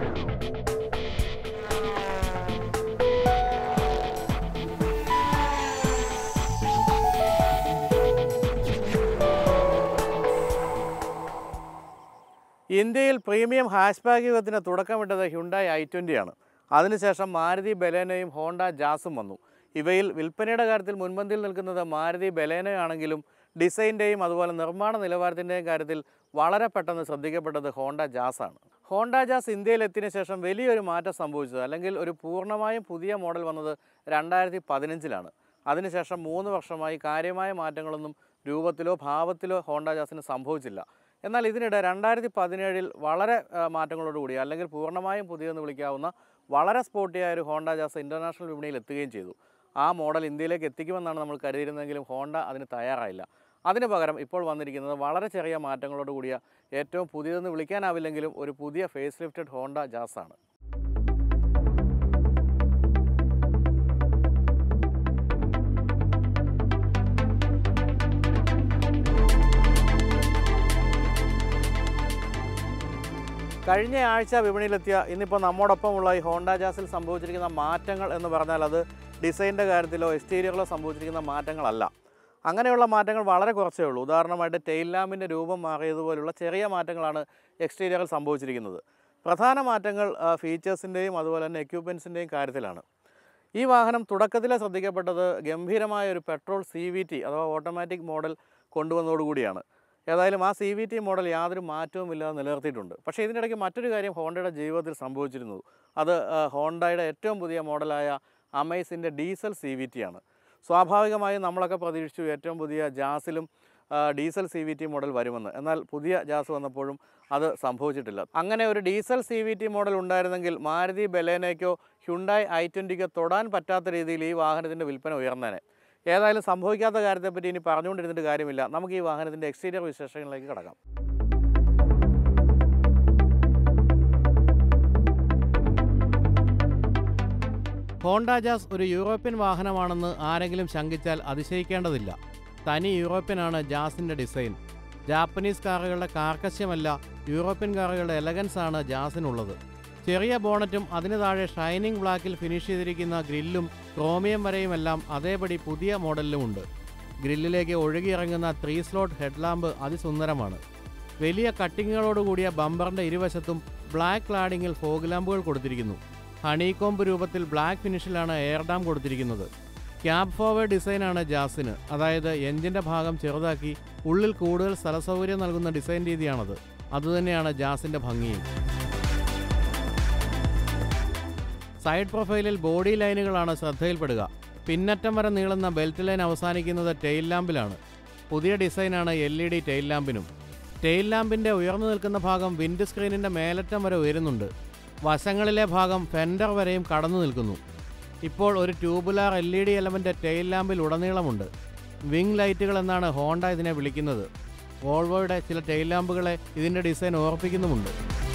ഇന്ത്യയിൽ പ്രീമിയം ഹാഷ്ബാഗ് യുഗത്തിന് തുടക്കമിട്ടത് Hyundai I ട്വൻ്റിയാണ് അതിനുശേഷം മാരുതി ബലേനയും ഹോണ്ട ജാസും വന്നു ഇവയിൽ വിൽപ്പനയുടെ കാര്യത്തിൽ മുൻപന്തിയിൽ നിൽക്കുന്നത് മാരുതി ബലേനയാണെങ്കിലും ഡിസൈൻ്റെയും അതുപോലെ നിർമ്മാണ നിലവാരത്തിൻ്റെയും കാര്യത്തിൽ വളരെ പെട്ടെന്ന് ശ്രദ്ധിക്കപ്പെട്ടത് ഹോണ്ട ജാസാണ് ഹോണ്ട ജാസ് ഇന്ത്യയിൽ എത്തിയതിനു ശേഷം വലിയൊരു മാറ്റം സംഭവിച്ചത് അല്ലെങ്കിൽ ഒരു പൂർണ്ണമായും പുതിയ മോഡൽ വന്നത് രണ്ടായിരത്തി പതിനഞ്ചിലാണ് അതിനുശേഷം മൂന്ന് വർഷമായി കാര്യമായ മാറ്റങ്ങളൊന്നും രൂപത്തിലോ ഭാവത്തിലോ ഹോണ്ട ജാസിന് സംഭവിച്ചില്ല എന്നാൽ ഇതിനിടെ രണ്ടായിരത്തി പതിനേഴിൽ വളരെ ആ, മാറ്റങ്ങളോടുകൂടി അല്ലെങ്കിൽ പൂർണ്ണമായും പുതിയതെന്ന് വിളിക്കാവുന്ന വളരെ സ്പോർട്ടിയായ ഒരു ഹോണ്ട ജാസ് ഇൻ്റർനാഷണൽ വിപണിയിൽ എത്തുകയും ചെയ്തു ആ മോഡൽ ഇന്ത്യയിലേക്ക് എത്തിക്കുമെന്നാണ് നമ്മൾ കരുതിയിരുന്നെങ്കിലും ഹോണ്ട അതിന് തയ്യാറായില്ല അതിന് പകരം ഇപ്പോൾ വന്നിരിക്കുന്നത് വളരെ ചെറിയ മാറ്റങ്ങളോട് കൂടിയ ഏറ്റവും പുതിയതെന്ന് വിളിക്കാനാവില്ലെങ്കിലും ഒരു പുതിയ ഫേസ് ലിഫ്റ്റഡ് ഹോണ്ട ജാസ് ആണ് കഴിഞ്ഞ ആഴ്ച വിപണിയിലെത്തിയ ഇന്നിപ്പോൾ നമ്മോടൊപ്പമുള്ള ഈ ഹോണ്ട ജാസിൽ സംഭവിച്ചിരിക്കുന്ന മാറ്റങ്ങൾ എന്ന് പറഞ്ഞാൽ അത് ഡിസൈനിൻ്റെ കാര്യത്തിലോ എക്സ്റ്റീരിയറിലോ സംഭവിച്ചിരിക്കുന്ന മാറ്റങ്ങളല്ല അങ്ങനെയുള്ള മാറ്റങ്ങൾ വളരെ കുറച്ചേ ഉള്ളൂ ഉദാഹരണമായിട്ട് ടെയിൽ ലാമ്പിൻ്റെ രൂപം മാറിയതുപോലുള്ള ചെറിയ മാറ്റങ്ങളാണ് എക്സ്റ്റീരിയറിൽ സംഭവിച്ചിരിക്കുന്നത് പ്രധാന മാറ്റങ്ങൾ ഫീച്ചേഴ്സിൻ്റെയും അതുപോലെ തന്നെ എക്യുപ്മെൻസിൻ്റെയും കാര്യത്തിലാണ് ഈ വാഹനം തുടക്കത്തിലെ ശ്രദ്ധിക്കപ്പെട്ടത് ഗംഭീരമായ ഒരു പെട്രോൾ സി വി ടി അഥവാ ഓട്ടോമാറ്റിക് മോഡൽ കൊണ്ടുവന്നതോടുകൂടിയാണ് ഏതായാലും ആ സി വി ടി മോഡൽ യാതൊരു മാറ്റവും ഇല്ലാതെ നിലനിർത്തിയിട്ടുണ്ട് പക്ഷേ ഇതിനിടയ്ക്ക് മറ്റൊരു കാര്യം ഹോണ്ടയുടെ ജീവിതത്തിൽ സംഭവിച്ചിരുന്നു അത് ആ, ഹോണ്ടയുടെ ഏറ്റവും പുതിയ മോഡലായ അമേസിൻ്റെ ഡീസൽ സി വി ടി ആണ് സ്വാഭാവികമായും നമ്മളൊക്കെ പ്രതീക്ഷിച്ചു ഏറ്റവും പുതിയ ജാസിലും ആ, diesel C V T model വരുമെന്ന് എന്നാൽ പുതിയ ജാസ് വന്നപ്പോഴും അത് സംഭവിച്ചിട്ടില്ല അങ്ങനെ ഒരു diesel C V T model ഉണ്ടായിരുന്നെങ്കിൽ മാരുതി ബലേനയ്ക്കോ ഹ്യുണ്ടായി ഐ ട്വൻറ്റിക്കോ തൊടാൻ പറ്റാത്ത രീതിയിൽ ഈ വാഹനത്തിൻ്റെ വിൽപ്പന ഉയർന്നേനെ ഏതായാലും സംഭവിക്കാത്ത കാര്യത്തെപ്പറ്റി ഇനി പറഞ്ഞുകൊണ്ടിരുന്നിട്ട് കാര്യമില്ല നമുക്ക് ഈ വാഹനത്തിൻ്റെ എക്സ്റ്റീരിയർ വിശേഷങ്ങളിലേക്ക് കടക്കാം ഹോണ്ട ജാസ് ഒരു യൂറോപ്യൻ വാഹനമാണെന്ന് ആരെങ്കിലും ശങ്കിച്ചാൽ അതിശയിക്കേണ്ടതില്ല തനി യൂറോപ്യനാണ് ജാസിൻ്റെ ഡിസൈൻ ജാപ്പനീസ് കാറുകളുടെ കാർക്കശ്യമല്ല യൂറോപ്യൻ കാറുകളുടെ എലഗൻസ് ആണ് ജാസിനുള്ളത് ചെറിയ ബോണറ്റും അതിന് താഴെ ഷൈനിങ് ബ്ലാക്കിൽ ഫിനിഷ് ചെയ്തിരിക്കുന്ന ഗ്രില്ലും ക്രോമിയം വരെയുമെല്ലാം അതേപടി പുതിയ മോഡലിലുമുണ്ട് ഗ്രില്ലിലേക്ക് ഒഴുകിയിറങ്ങുന്ന ത്രീ സ്ലോട്ട് ഹെഡ്ലാമ്പ് അതിസുന്ദരമാണ് വലിയ കട്ടിങ്ങുകളോടുകൂടിയ ബമ്പറിൻ്റെ ഇരുവശത്തും ബ്ലാക്ക് ക്ലാഡിങ്ങിൽ ഫോഗ് ലാമ്പുകൾ കൊടുത്തിരിക്കുന്നു ഹണികോംബ് രൂപത്തിൽ ബ്ലാക്ക് ഫിനിഷിലാണ് എയർ ഡാം കൊടുത്തിരിക്കുന്നത് ക്യാബ് ഫോർവേഡ് ഡിസൈനാണ് ജാസിന് അതായത് എഞ്ചിൻ്റെ ഭാഗം ചെറുതാക്കി ഉള്ളിൽ കൂടുതൽ സ്ഥലസൗകര്യം നൽകുന്ന ഡിസൈൻ രീതിയാണത് അതുതന്നെയാണ് ജാസിൻ്റെ ഭംഗിയും സൈഡ് പ്രൊഫൈലിൽ ബോഡി ലൈനുകളാണ് ശ്രദ്ധയിൽപ്പെടുക പിന്നറ്റം വരെ നീളുന്ന ബെൽറ്റ് ലൈൻ അവസാനിക്കുന്നത് ടെയിൽ ലാമ്പിലാണ് പുതിയ ഡിസൈനാണ് എൽ ഇ ഡി ടെയിൽ ലാമ്പിനും ടെയിൽ ലാമ്പിൻ്റെ ഉയർന്നു നിൽക്കുന്ന ഭാഗം വിൻഡ് സ്ക്രീനിൻ്റെ മേലറ്റം വരെ ഉയരുന്നുണ്ട് വശങ്ങളിലെ ഭാഗം ഫെൻഡർ വരെയും കടന്നു നിൽക്കുന്നു ഇപ്പോൾ ഒരു tubular L E D element tail ലാമ്പിൽ ഉടനീളമുണ്ട് വിങ് ലൈറ്റുകൾ എന്നാണ് ഹോണ്ട ഇതിനെ വിളിക്കുന്നത് വോൾവോയുടെ ചില ടെയിൽ ലാമ്പുകളെ ഇതിൻ്റെ ഡിസൈൻ ഓർപ്പിക്കുന്നുമുണ്ട്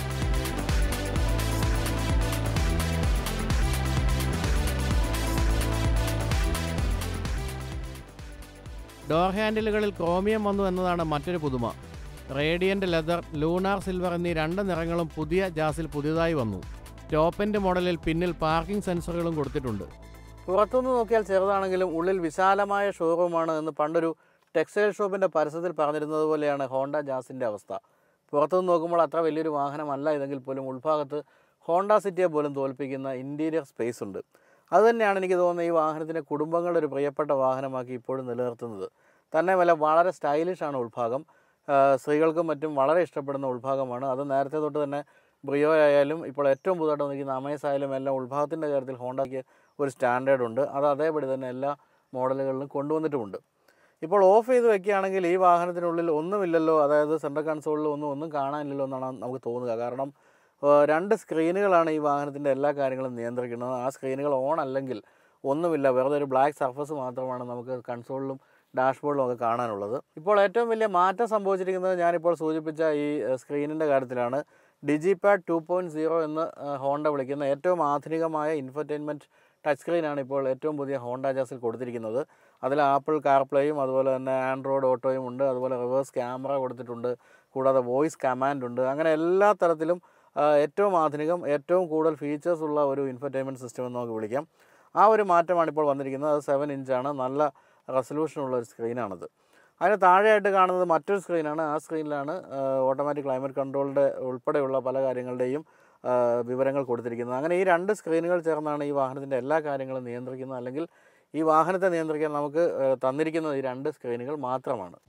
ഡോർ ഹാൻഡിലുകളിൽ ക്രോമിയം വന്നു എന്നതാണ് മറ്റൊരു പുതുമ റേഡിയൻ്റ് ലെതർ ലൂണാർ സിൽവർ എന്നീ രണ്ട് നിറങ്ങളും പുതിയ ജാസിൽ പുതിയതായി വന്നു ടോപ്പിൻ്റെ മോഡലിൽ പിന്നിൽ പാർക്കിംഗ് സെൻസറുകളും കൊടുത്തിട്ടുണ്ട് പുറത്തുനിന്ന് നോക്കിയാൽ ചെറുതാണെങ്കിലും ഉള്ളിൽ വിശാലമായ ഷോറൂമാണ് എന്ന് പണ്ടൊരു ടെക്സ്റ്റൈൽ ഷോപ്പിൻ്റെ പരസ്യത്തിൽ പറഞ്ഞിരുന്നത് പോലെയാണ് ഹോണ്ട ജാസിൻ്റെ അവസ്ഥ പുറത്തുനിന്ന് നോക്കുമ്പോൾ അത്ര വലിയൊരു വാഹനമല്ല ഇതെങ്കിൽ പോലും ഉൾഭാഗത്ത് ഹോണ്ട സിറ്റിയെ പോലും തോൽപ്പിക്കുന്ന ഇൻറ്റീരിയർ സ്പേസ് ഉണ്ട് അതുതന്നെയാണ് എനിക്ക് തോന്നുന്നത് ഈ വാഹനത്തിനെ കുടുംബങ്ങളുടെ ഒരു പ്രിയപ്പെട്ട വാഹനമാക്കി ഇപ്പോഴും നിലനിർത്തുന്നത് തന്നെയുമല്ല വളരെ സ്റ്റൈലിഷ് ആണ് ഉൾഭാഗം ആ, സ്ത്രീകൾക്കും മറ്റും വളരെ ഇഷ്ടപ്പെടുന്ന ഉൾഭാഗമാണ് അത് നേരത്തെ തൊട്ട് തന്നെ ബ്രിയോ ആയാലും ഇപ്പോൾ ഏറ്റവും പുതുതായിട്ട് വന്നിരിക്കുന്ന അമേസ് ആയാലും എല്ലാം ഉൾഭാഗത്തിൻ്റെ കാര്യത്തിൽ ഹോണ്ടയ്ക്ക് ഒരു സ്റ്റാൻഡേർഡ് ഉണ്ട് അത് അതേപടി തന്നെ എല്ലാ മോഡലുകളിലും കൊണ്ടുവന്നിട്ടുമുണ്ട് ഇപ്പോൾ ഓഫ് ചെയ്ത് വെക്കുകയാണെങ്കിൽ ഈ വാഹനത്തിനുള്ളിൽ ഒന്നുമില്ലല്ലോ അതായത് സെൻട്രൽ കൺസോളിൽ ഒന്നും ഒന്നും കാണാനില്ലല്ലോ എന്നാണ് നമുക്ക് തോന്നുക കാരണം ആ, രണ്ട് സ്ക്രീനുകളാണ് ഈ വാഹനത്തിൻ്റെ എല്ലാ കാര്യങ്ങളും നിയന്ത്രിക്കുന്നത് ആ സ്ക്രീനുകൾ ഓൺ അല്ലെങ്കിൽ ഒന്നുമില്ല വെറുതെ ഒരു ബ്ലാക്ക് സർഫസ് മാത്രമാണ് നമുക്ക് കൺസോളിലും ഡാഷ്ബോർഡിലും ഒക്കെ കാണാനുള്ളത് ഇപ്പോൾ ഏറ്റവും വലിയ മാറ്റം സംഭവിച്ചിരിക്കുന്നത് ഞാനിപ്പോൾ സൂചിപ്പിച്ച ഈ സ്ക്രീനിൻ്റെ കാര്യത്തിലാണ് ഡിജിപാഡ് ടു പോയിൻറ്റ് സീറോ എന്ന് ആ, ഹോണ്ട വിളിക്കുന്ന ഏറ്റവും ആധുനികമായ ഇൻഫർടൈൻമെൻറ്റ് ടച്ച് സ്ക്രീനാണ് ഇപ്പോൾ ഏറ്റവും പുതിയ ഹോണ്ട ജാസിൽ കൊടുത്തിരിക്കുന്നത് അതിൽ ആപ്പിൾ കാർപ്ലേയും അതുപോലെ തന്നെ ആൻഡ്രോയിഡ് ഓട്ടോയും ഉണ്ട് അതുപോലെ റിവേഴ്സ് ക്യാമറ കൊടുത്തിട്ടുണ്ട് കൂടാതെ വോയിസ് കമാൻഡ് ഉണ്ട് അങ്ങനെ എല്ലാ തരത്തിലും ആ, ഏറ്റവും ആധുനികം ഏറ്റവും കൂടുതൽ ഫീച്ചേഴ്സ് ഉള്ള ഒരു ഇൻഫർടൈൻമെൻറ്റ് സിസ്റ്റം എന്ന് നമുക്ക് വിളിക്കാം ആ ഒരു മാറ്റമാണ് ഇപ്പോൾ വന്നിരിക്കുന്നത് അത് സെവൻ ഇഞ്ചാണ് നല്ല റെസൊല്യൂഷനുള്ള ഒരു സ്ക്രീനാണത് അതിന് താഴെയായിട്ട് കാണുന്നത് മറ്റൊരു സ്ക്രീനാണ് ആ സ്ക്രീനിലാണ് ഓട്ടോമാറ്റിക് ക്ലൈമറ്റ് കൺട്രോളിൻ്റെ ഉൾപ്പെടെയുള്ള പല കാര്യങ്ങളുടെയും ആ, വിവരങ്ങൾ കൊടുത്തിരിക്കുന്നത് അങ്ങനെ ഈ രണ്ട് സ്ക്രീനുകൾ ചേർന്നാണ് ഈ വാഹനത്തിൻ്റെ എല്ലാ കാര്യങ്ങളും നിയന്ത്രിക്കുന്നത് അല്ലെങ്കിൽ ഈ വാഹനത്തെ നിയന്ത്രിക്കാൻ നമുക്ക് ആ, തന്നിരിക്കുന്നത് ഈ രണ്ട് സ്ക്രീനുകൾ മാത്രമാണ്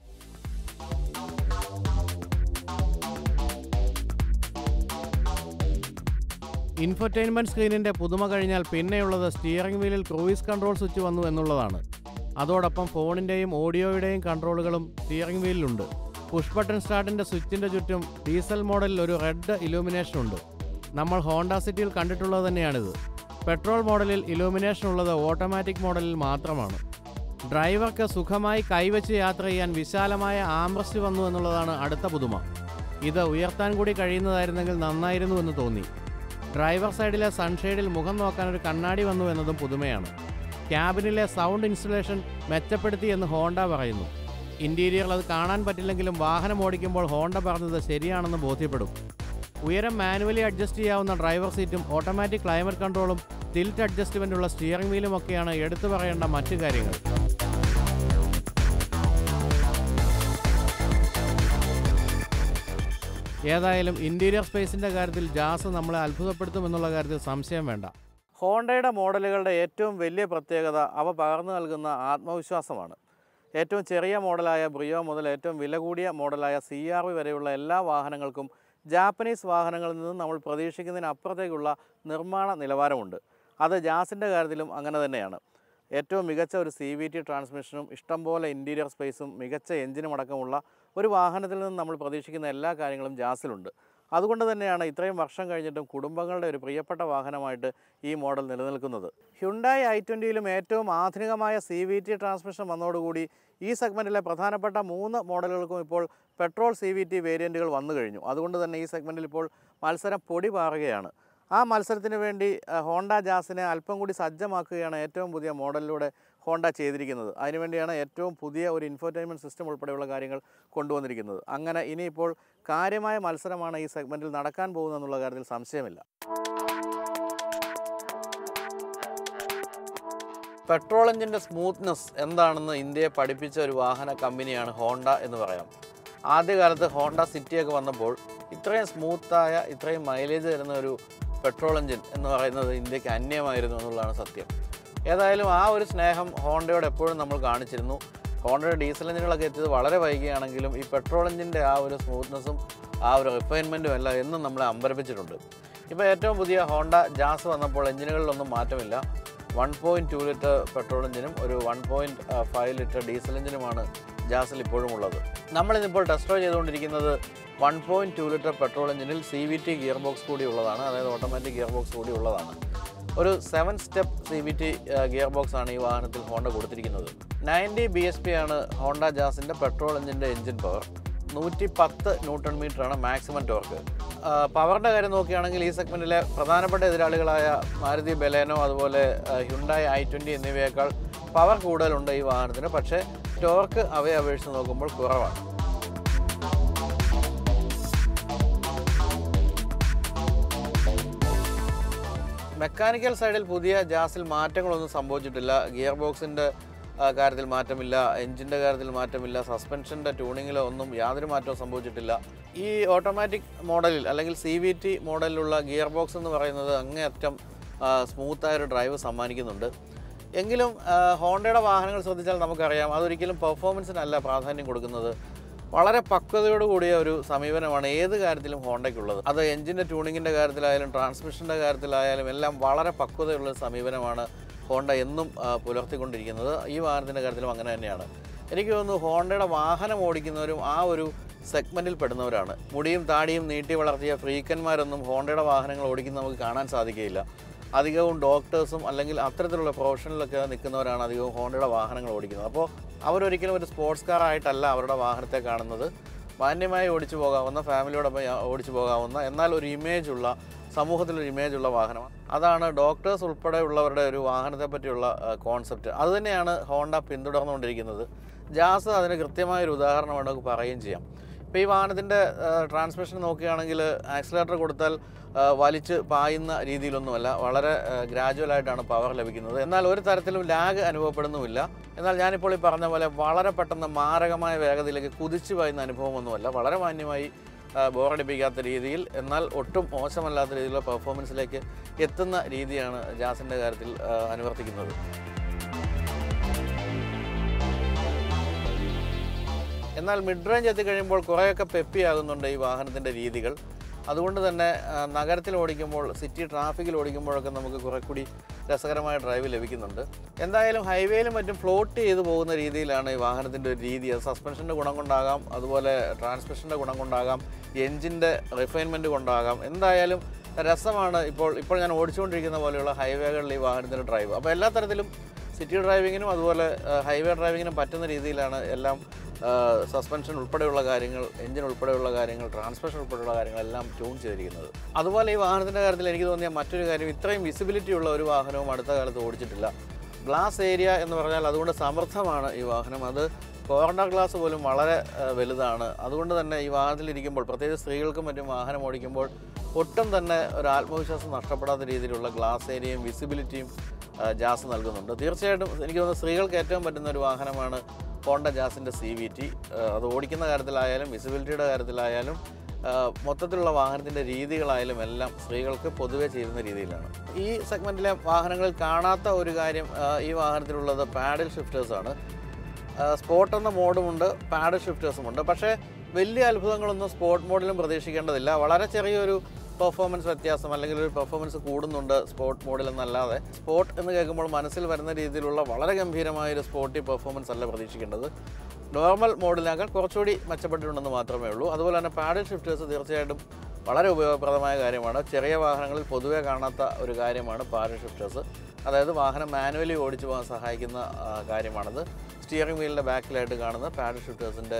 ഇൻഫർടൈൻമെൻറ്റ് സ്ക്രീനിൻ്റെ പുതുമ കഴിഞ്ഞാൽ പിന്നെയുള്ളത് സ്റ്റിയറിംഗ് വീലിൽ ക്രൂയിസ് കൺട്രോൾ സ്വിച്ച് വന്നു എന്നുള്ളതാണ് അതോടൊപ്പം ഫോണിൻ്റെയും ഓഡിയോയുടെയും കൺട്രോളുകളും സ്റ്റിയറിംഗ് വീലിലുണ്ട് പുഷ് ബട്ടൺ സ്റ്റാർട്ടിൻ്റെ സ്വിച്ചിൻ്റെ ചുറ്റും ഡീസൽ മോഡലിൽ ഒരു റെഡ് ഇലൂമിനേഷൻ ഉണ്ട് നമ്മൾ ഹോണ്ട സിറ്റിയിൽ കണ്ടിട്ടുള്ളത് തന്നെയാണിത് പെട്രോൾ മോഡലിൽ ഇലൂമിനേഷൻ ഉള്ളത് ഓട്ടോമാറ്റിക് മോഡലിൽ മാത്രമാണ് ഡ്രൈവർക്ക് സുഖമായി കൈവച്ച് യാത്ര ചെയ്യാൻ വിശാലമായ ആംബ്രസ്റ്റ് വന്നു എന്നുള്ളതാണ് അടുത്ത പുതുമ ഇത് ഉയർത്താൻ കൂടി കഴിയുന്നതായിരുന്നെങ്കിൽ നന്നായിരുന്നു എന്ന് തോന്നി ഡ്രൈവർ സൈഡിലെ സൺഷെയ്ഡിൽ മുഖം നോക്കാൻ ഒരു കണ്ണാടി വന്നു എന്നതും പുതുമയാണ് ക്യാബിനിലെ സൗണ്ട് ഇൻസ്റ്റലേഷൻ മെച്ചപ്പെടുത്തി എന്ന് ഹോണ്ട പറയുന്നു ഇൻറ്റീരിയറിൽ അത് കാണാൻ പറ്റില്ലെങ്കിലും വാഹനം ഓടിക്കുമ്പോൾ ഹോണ്ട പറഞ്ഞത് ശരിയാണെന്ന് ബോധ്യപ്പെടും ഉയരം മാനുവലി അഡ്ജസ്റ്റ് ചെയ്യാവുന്ന ഡ്രൈവർ സീറ്റും ഓട്ടോമാറ്റിക് ക്ലൈമറ്റ് കൺട്രോളും ടിൽറ്റ് അഡ്ജസ്റ്റ്മെൻറ്റുള്ള സ്റ്റിയറിംഗ് വീലും ഒക്കെയാണ് എടുത്തു പറയേണ്ട മറ്റു കാര്യങ്ങൾ ഏതായാലും ഇൻറ്റീരിയർ സ്പേസിൻ്റെ കാര്യത്തിൽ ജാസ് നമ്മളെ അത്ഭുതപ്പെടുത്തുമെന്നുള്ള കാര്യത്തിൽ സംശയം വേണ്ട ഹോണ്ടയുടെ മോഡലുകളുടെ ഏറ്റവും വലിയ പ്രത്യേകത അവ പകർന്നു നൽകുന്ന ആത്മവിശ്വാസമാണ് ഏറ്റവും ചെറിയ മോഡലായ ബ്രിയോ മുതൽ ഏറ്റവും വില കൂടിയ മോഡലായ സി ആർ വി വരെയുള്ള എല്ലാ വാഹനങ്ങൾക്കും ജാപ്പനീസ് വാഹനങ്ങളിൽ നിന്നും നമ്മൾ പ്രതീക്ഷിക്കുന്നതിനപ്പുറത്തേക്കുള്ള നിർമ്മാണ നിലവാരമുണ്ട് അത് ജാസിൻ്റെ കാര്യത്തിലും അങ്ങനെ തന്നെയാണ് ഏറ്റവും മികച്ച ഒരു സി വി ടി ട്രാൻസ്മിഷനും ഇഷ്ടംപോലെ ഇൻറ്റീരിയർ സ്പേസും മികച്ച എഞ്ചിനും അടക്കമുള്ള ഒരു വാഹനത്തിൽ നിന്ന് നമ്മൾ പ്രതീക്ഷിക്കുന്ന എല്ലാ കാര്യങ്ങളും ജാസിലുണ്ട് അതുകൊണ്ട് തന്നെയാണ് ഇത്രയും വർഷം കഴിഞ്ഞിട്ടും കുടുംബങ്ങളുടെ ഒരു പ്രിയപ്പെട്ട വാഹനമായിട്ട് ഈ മോഡൽ നിലനിൽക്കുന്നത് ഹ്യുണ്ടായി ഐ ട്വൻറ്റിയിലും ഏറ്റവും ആധുനികമായ സി വി ടി ട്രാൻസ്മിഷൻ വന്നതോടുകൂടി ഈ സെഗ്മെൻറ്റിലെ പ്രധാനപ്പെട്ട മൂന്ന് മോഡലുകൾക്കും ഇപ്പോൾ പെട്രോൾ സി വി ടി വേരിയൻറ്റുകൾ വന്നു കഴിഞ്ഞു അതുകൊണ്ട് തന്നെ ഈ സെഗ്മെൻറ്റിൽ ഇപ്പോൾ മത്സരം പൊടി പാറുകയാണ് ആ മത്സരത്തിന് വേണ്ടി അഹ്, ഹോണ്ട ജാസിനെ അല്പം കൂടി സജ്ജമാക്കുകയാണ് ഏറ്റവും പുതിയ മോഡലിലൂടെ ഹോണ്ട ചെയ്തിരിക്കുന്നത് അതിനുവേണ്ടിയാണ് ഏറ്റവും പുതിയ ഒരു ഇൻഫോർടൈൻമെൻറ്റ് സിസ്റ്റം ഉൾപ്പെടെയുള്ള കാര്യങ്ങൾ കൊണ്ടുവന്നിരിക്കുന്നത് അങ്ങനെ ഇനിയിപ്പോൾ കാര്യമായ മത്സരമാണ് ഈ സെഗ്മെൻറ്റിൽ നടക്കാൻ പോകുന്നതെന്നുള്ള കാര്യത്തിൽ സംശയമില്ല പെട്രോൾ എഞ്ചിൻ്റെ സ്മൂത്ത്നെസ് എന്താണെന്ന് ഇന്ത്യയെ പഠിപ്പിച്ച ഒരു വാഹന കമ്പനിയാണ് ഹോണ്ട എന്ന് പറയാം ആദ്യകാലത്ത് ഹോണ്ട സിറ്റിയൊക്കെ വന്നപ്പോൾ ഇത്രയും സ്മൂത്തായ ഇത്രയും മൈലേജ് തരുന്ന ഒരു പെട്രോൾ എഞ്ചിൻ എന്ന് പറയുന്നത് ഇന്ത്യക്ക് അന്യമായിരുന്നു എന്നുള്ളതാണ് സത്യം ഏതായാലും ആ ഒരു സ്നേഹം ഹോണ്ടയോട് എപ്പോഴും നമ്മൾ കാണിച്ചിരുന്നു ഹോണ്ടയുടെ ഡീസൽ എഞ്ചിനുകളൊക്കെ എത്തിയത് വളരെ വൈകിയാണെങ്കിലും ഈ പെട്രോൾ എഞ്ചിൻ്റെ ആ ഒരു സ്മൂത്ത്നെസ്സും ആ ഒരു റിഫൈൻമെൻറ്റും എല്ലാം എന്നും നമ്മളെ അമ്പരപ്പിച്ചിട്ടുണ്ട് ഇപ്പോൾ ഏറ്റവും പുതിയ ഹോണ്ട ജാസ് വന്നപ്പോൾ എഞ്ചിനുകളിലൊന്നും മാറ്റമില്ല one point two litre petrol എഞ്ചിനും ഒരു one point five litre diesel എഞ്ചിനുമാണ് ജാസിൽ ഇപ്പോഴും ഉള്ളത് നമ്മളിതിപ്പോൾ ടെസ്റ്റ് ഡ്രൈവ് ചെയ്തുകൊണ്ടിരിക്കുന്നത് one point two litre petrol എഞ്ചിനിൽ C V T gear box കൂടി ഉള്ളതാണ് അതായത് ഓട്ടോമാറ്റിക് ഗിയർ ബോക്സ് കൂടി ഉള്ളതാണ് ഒരു seven step C V T gear box ആണ് ഈ വാഹനത്തിൽ ഹോണ്ട കൊടുത്തിരിക്കുന്നത് നയൻറ്റി ബി എസ് പി ആണ് ഹോണ്ട ജാസിൻ്റെ പെട്രോൾ എഞ്ചിൻ്റെ എഞ്ചിൻ പവർ നൂറ്റി പത്ത് ന്യൂട്ടൺ മീറ്ററാണ് മാക്സിമം ടോർക്ക് പവറിൻ്റെ കാര്യം നോക്കുകയാണെങ്കിൽ ഈ സെഗ്മെൻറ്റിലെ പ്രധാനപ്പെട്ട എതിരാളികളായ മാരുതി ബലേനോ അതുപോലെ ഹ്യുണ്ടായി ഐ ട്വൻറ്റി എന്നിവയേക്കാൾ പവർ കൂടുതലുണ്ട് ഈ വാഹനത്തിന് പക്ഷേ ടോർക്ക് അവയെ അപേക്ഷിച്ച് നോക്കുമ്പോൾ കുറവാണ് മെക്കാനിക്കൽ സൈഡിൽ പുതിയ ജാസിൽ മാറ്റങ്ങളൊന്നും സംഭവിച്ചിട്ടില്ല ഗിയർ ബോക്സിൻ്റെ കാര്യത്തിൽ മാറ്റമില്ല എഞ്ചിൻ്റെ കാര്യത്തിൽ മാറ്റമില്ല സസ്പെൻഷൻ്റെ ട്യൂണിങ്ങിലോ ഒന്നും യാതൊരു മാറ്റവും സംഭവിച്ചിട്ടില്ല ഈ ഓട്ടോമാറ്റിക് മോഡലിൽ അല്ലെങ്കിൽ സി വി ടി മോഡലിലുള്ള ഗിയർ ബോക്സ് എന്ന് പറയുന്നത് അങ്ങേയറ്റം സ്മൂത്തായ ഒരു ഡ്രൈവ് സമ്മാനിക്കുന്നുണ്ട് എങ്കിലും ആ, ഹോണ്ടയുടെ വാഹനങ്ങൾ ശ്രദ്ധിച്ചാൽ നമുക്കറിയാം അതൊരിക്കലും പെർഫോമൻസിനല്ല പ്രാധാന്യം കൊടുക്കുന്നത് വളരെ പക്വതയോട് കൂടിയ ഒരു സമീപനമാണ് ഏത് കാര്യത്തിലും ഹോണ്ടയ്ക്കുള്ളത് അത് എഞ്ചിൻ്റെ ട്യൂണിങ്ങിൻ്റെ കാര്യത്തിലായാലും ട്രാൻസ്മിഷൻ്റെ കാര്യത്തിലായാലും എല്ലാം വളരെ പക്വതയുള്ള ഒരു സമീപനമാണ് ഹോണ്ട എന്നും ആ, പുലർത്തിക്കൊണ്ടിരിക്കുന്നത് ഈ വാഹനത്തിൻ്റെ കാര്യത്തിലും അങ്ങനെ തന്നെയാണ് എനിക്ക് തോന്നുന്നു ഹോണ്ടയുടെ വാഹനം ഓടിക്കുന്നവരും ആ ഒരു സെഗ്മെൻറ്റിൽ പെടുന്നവരാണ് മുടിയും താടിയും നീട്ടി വളർത്തിയ ഫ്രീക്കന്മാരൊന്നും ഹോണ്ടയുടെ വാഹനങ്ങൾ ഓടിക്കുന്ന നമുക്ക് കാണാൻ സാധിക്കുകയില്ല അധികവും ഡോക്ടേഴ്സും അല്ലെങ്കിൽ അത്തരത്തിലുള്ള പ്രൊഫഷനിലൊക്കെ നിൽക്കുന്നവരാണ് അധികവും ഹോണ്ടയുടെ വാഹനങ്ങൾ ഓടിക്കുന്നത് അപ്പോൾ അവരൊരിക്കലും ഒരു സ്പോർട്സ് കാർ ആയിട്ടല്ല അവരുടെ വാഹനത്തെ കാണുന്നത് മാന്യമായി ഓടിച്ചു പോകാവുന്ന ഫാമിലിയോടൊപ്പം യാ- ഓടിച്ചു പോകാവുന്ന എന്നാൽ ഒരു ഇമേജ് ഉള്ള സമൂഹത്തിലൊരു ഇമേജ് ഉള്ള വാഹനമാണ് അതാണ് ഡോക്ടേഴ്സ് ഉൾപ്പെടെയുള്ളവരുടെ ഒരു വാഹനത്തെ പറ്റിയുള്ള കോൺസെപ്റ്റ് അതുതന്നെയാണ് ഹോണ്ട പിന്തുടർന്നുകൊണ്ടിരിക്കുന്നത് ജാസ് അതിന് കൃത്യമായ ഒരു ഉദാഹരണമാണ് നമുക്ക് പറയുകയും ചെയ്യാം ഇപ്പോൾ ഈ വാഹനത്തിൻ്റെ ട്രാൻസ്മിഷൻ നോക്കുകയാണെങ്കിൽ ആക്സിലേറ്റർ കൊടുത്താൽ ആ, വലിച്ച് പായുന്ന രീതിയിലൊന്നുമല്ല വളരെ ഗ്രാജുവലായിട്ടാണ് പവർ ലഭിക്കുന്നത് എന്നാൽ ഒരു തരത്തിലും ലാഗ് അനുഭവപ്പെടുന്നുമില്ല എന്നാൽ ഞാനിപ്പോൾ ഈ പറഞ്ഞ പോലെ വളരെ പെട്ടെന്ന് മാരകമായ വേഗതയിലേക്ക് കുതിച്ചു പായുന്ന അനുഭവമൊന്നുമല്ല വളരെ മാന്യമായി ആ, ബോറടിപ്പിക്കാത്ത രീതിയിൽ എന്നാൽ ഒട്ടും മോശമല്ലാത്ത രീതിയിലുള്ള പെർഫോമൻസിലേക്ക് എത്തുന്ന രീതിയാണ് ജാസിൻ്റെ കാര്യത്തിൽ ആ, അനുവർത്തിക്കുന്നത് എന്നാൽ മിഡ് റേഞ്ച് എത്തിക്കഴിയുമ്പോൾ കുറേയൊക്കെ പെപ്പിയാകുന്നുണ്ട് ഈ വാഹനത്തിൻ്റെ രീതികൾ അതുകൊണ്ട് തന്നെ ആ, നഗരത്തിൽ ഓടിക്കുമ്പോൾ സിറ്റി ട്രാഫിക്കിൽ ഓടിക്കുമ്പോഴൊക്കെ നമുക്ക് കുറെ കൂടി രസകരമായ ഡ്രൈവ് ലഭിക്കുന്നുണ്ട് എന്തായാലും ഹൈവേയിലും മറ്റും ഫ്ലോട്ട് ചെയ്ത് പോകുന്ന രീതിയിലാണ് ഈ വാഹനത്തിൻ്റെ ഒരു രീതി അത് സസ്പെൻഷൻ്റെ ഗുണം കൊണ്ടാകാം അതുപോലെ ട്രാൻസ്മിഷൻ്റെ ഗുണം കൊണ്ടാകാം എൻജിൻ്റെ റിഫൈൻമെൻറ്റ് കൊണ്ടാകാം എന്തായാലും രസമാണ് ഇപ്പോൾ ഇപ്പോൾ ഞാൻ ഓടിച്ചുകൊണ്ടിരിക്കുന്ന പോലെയുള്ള ഹൈവേകളിൽ ഈ വാഹനത്തിൻ്റെ ഡ്രൈവ് അപ്പോൾ എല്ലാ തരത്തിലും സിറ്റി ഡ്രൈവിങ്ങിനും അതുപോലെ ഹൈവേ ഡ്രൈവിങ്ങിനും പറ്റുന്ന രീതിയിലാണ് എല്ലാം സസ്പെൻഷൻ ഉൾപ്പെടെയുള്ള കാര്യങ്ങൾ എഞ്ചിൻ ഉൾപ്പെടെയുള്ള കാര്യങ്ങൾ ട്രാൻസ്മിഷൻ ഉൾപ്പെടെയുള്ള കാര്യങ്ങളെല്ലാം ട്യൂൺ ചെയ്തിരിക്കുന്നത് അതുപോലെ ഈ വാഹനത്തിൻ്റെ കാര്യത്തിൽ എനിക്ക് തോന്നിയ മറ്റൊരു കാര്യം ഇത്രയും വിസിബിലിറ്റി ഉള്ള ഒരു വാഹനവും അടുത്ത കാലത്ത് ഓടിച്ചിട്ടില്ല ഗ്ലാസ് ഏരിയ എന്ന് പറഞ്ഞാൽ അതുകൊണ്ട് സമർത്ഥമാണ് ഈ വാഹനം അത് കോർണർ ഗ്ലാസ് പോലും വളരെ ആ, വലുതാണ് അതുകൊണ്ട് തന്നെ ഈ വാഹനത്തിലിരിക്കുമ്പോൾ പ്രത്യേകിച്ച് സ്ത്രീകൾക്കും മറ്റും വാഹനം ഓടിക്കുമ്പോൾ ഒട്ടും തന്നെ ഒരു ആത്മവിശ്വാസം നഷ്ടപ്പെടാത്ത രീതിയിലുള്ള ഗ്ലാസ് ഏരിയയും വിസിബിലിറ്റിയും ആ, ജാസ് നൽകുന്നുണ്ട് തീർച്ചയായിട്ടും എനിക്ക് തോന്നുന്നു സ്ത്രീകൾക്ക് ഏറ്റവും പറ്റുന്ന ഒരു വാഹനമാണ് ഹോണ്ട ജാസിൻ്റെ സി വി ടി അത് ഓടിക്കുന്ന കാര്യത്തിലായാലും വിസിബിലിറ്റിയുടെ കാര്യത്തിലായാലും ആ, മൊത്തത്തിലുള്ള വാഹനത്തിൻ്റെ രീതികളായാലും എല്ലാം സ്ത്രീകൾക്ക് പൊതുവെ ചേരുന്ന രീതിയിലാണ് ഈ സെഗ്മെൻറ്റിലെ വാഹനങ്ങളിൽ കാണാത്ത ഒരു കാര്യം ആ, ഈ വാഹനത്തിലുള്ളത് പാഡിൽ ഷിഫ്റ്റേഴ്സാണ് സ്പോട്ട് എന്ന മോഡുമുണ്ട് പാഡ് ഷിഫ്റ്റേഴ്സുമുണ്ട് പക്ഷേ വലിയ അത്ഭുതങ്ങളൊന്നും സ്പോർട്ട് മോഡിലും പ്രതീക്ഷിക്കേണ്ടതില്ല വളരെ ചെറിയൊരു പെർഫോമൻസ് വ്യത്യാസം അല്ലെങ്കിൽ ഒരു പെർഫോമൻസ് കൂടുന്നുണ്ട് സ്പോർട്ട് മോഡിൽ എന്നല്ലാതെ സ്പോർട്ട് എന്ന് കേൾക്കുമ്പോൾ മനസ്സിൽ വരുന്ന രീതിയിലുള്ള വളരെ ഗംഭീരമായ ഒരു സ്പോർട്ടി പെർഫോമൻസ് അല്ല പ്രതീക്ഷിക്കേണ്ടത് നോർമൽ മോഡിനേക്കാൾ കുറച്ചുകൂടി മെച്ചപ്പെട്ടിട്ടുണ്ടെന്ന് മാത്രമേ ഉള്ളൂ അതുപോലെ തന്നെ പാഡിൽ ഷിഫ്റ്റേഴ്സ് തീർച്ചയായിട്ടും വളരെ ഉപയോഗപ്രദമായ കാര്യമാണ് ചെറിയ വാഹനങ്ങളിൽ പൊതുവെ കാണാത്ത ഒരു കാര്യമാണ് പാഡിൽ ഷിഫ്റ്റേഴ്സ് അതായത് വാഹനം മാനുവലി ഓടിച്ചു പോകാൻ സഹായിക്കുന്ന ആ, കാര്യമാണത് സ്റ്റിയറിംഗ് വീലിൻ്റെ ബാക്കിലായിട്ട് കാണുന്ന പാഡിൽ ഷിഫ്റ്റേഴ്സിൻ്റെ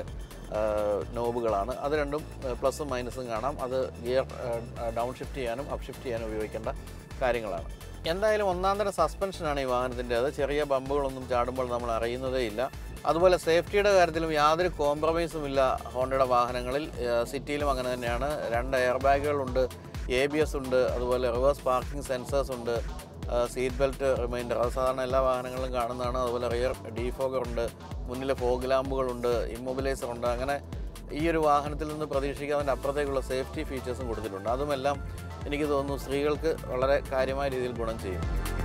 നോബുകളാണ് അത് രണ്ടും പ്ലസും മൈനസും കാണാം അത് ഗിയർ ഡൗൺ ഷിഫ്റ്റ് ചെയ്യാനും അപ്പ് ഷിഫ്റ്റ് ചെയ്യാനും ഉപയോഗിക്കേണ്ട കാര്യങ്ങളാണ് എന്തായാലും ഒന്നാം തരം സസ്പെൻഷനാണ് ഈ വാഹനത്തിൻ്റെ അത് ചെറിയ ബമ്പുകളൊന്നും ചാടുമ്പോൾ നമ്മൾ അറിയുന്നതേ ഇല്ല അതുപോലെ സേഫ്റ്റിയുടെ കാര്യത്തിലും യാതൊരു കോംപ്രമൈസും ഇല്ല ഹോണ്ടയുടെ വാഹനങ്ങളിൽ ഏഹ് സിറ്റിയിലും അങ്ങനെ തന്നെയാണ് രണ്ട് എയർ ബാഗുകളുണ്ട് എ ബി എസ് ഉണ്ട് അതുപോലെ റിവേഴ്സ് പാർക്കിംഗ് സെൻസേഴ്സ് ഉണ്ട് സീറ്റ് ബെൽറ്റ് റിമൈൻഡർ അത് സാധാരണ എല്ലാ വാഹനങ്ങളിലും കാണുന്നതാണ് അതുപോലെ റിയർ ഡീഫോഗർ ഉണ്ട് മുന്നിൽ ഫോഗ് ലാമ്പുകളുണ്ട് ഇമ്മൊബിലൈസർ ഉണ്ട് അങ്ങനെ ഈ ഒരു വാഹനത്തിൽ നിന്ന് പ്രതീക്ഷിക്കാവുന്ന അപ്പുറത്തേക്കുള്ള സേഫ്റ്റി ഫീച്ചേഴ്സും കൊടുത്തിട്ടുണ്ട് അതുമെല്ലാം എനിക്ക് തോന്നുന്നു സ്ത്രീകൾക്ക് വളരെ കാര്യമായ രീതിയിൽ ഗുണം ചെയ്യും